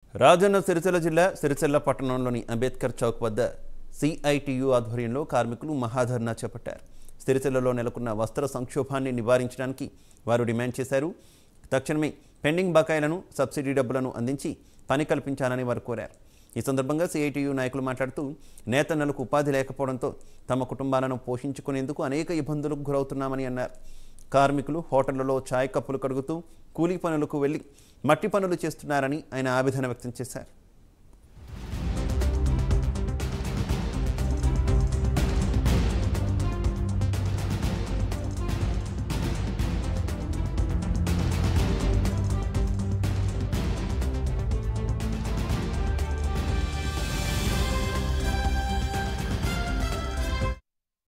రాజన్న సిరిసిల్ల జిల్లా సిరిసిల్ల పట్టణంలోని అంబేద్కర్ చౌక్ వద్ద సిఐటియు ఆధ్వర్యంలో కార్మికులు మహాధర్నా చేపట్టారు సిరిసిల్లలో నెలకొన్న వస్త్ర సంక్షోభాన్ని నివారించడానికి వారు డిమాండ్ చేశారు తక్షణమే పెండింగ్ బకాయిలను సబ్సిడీ డబ్బులను అందించి పని కల్పించాలని వారు కోరారు ఈ సందర్భంగా సిఐటియు నాయకులు మాట్లాడుతూ నేతన్నలకు ఉపాధి లేకపోవడంతో తమ కుటుంబాలను పోషించుకునేందుకు అనేక ఇబ్బందులకు గురవుతున్నామని అన్నారు కార్మికులు హోటళ్లలో ఛాయ్ కప్పులు కడుగుతూ కూలీ పనులకు వెళ్లి మట్టి పనులు చేస్తున్నారని ఆయన ఆవేదన వ్యక్తం చేశారు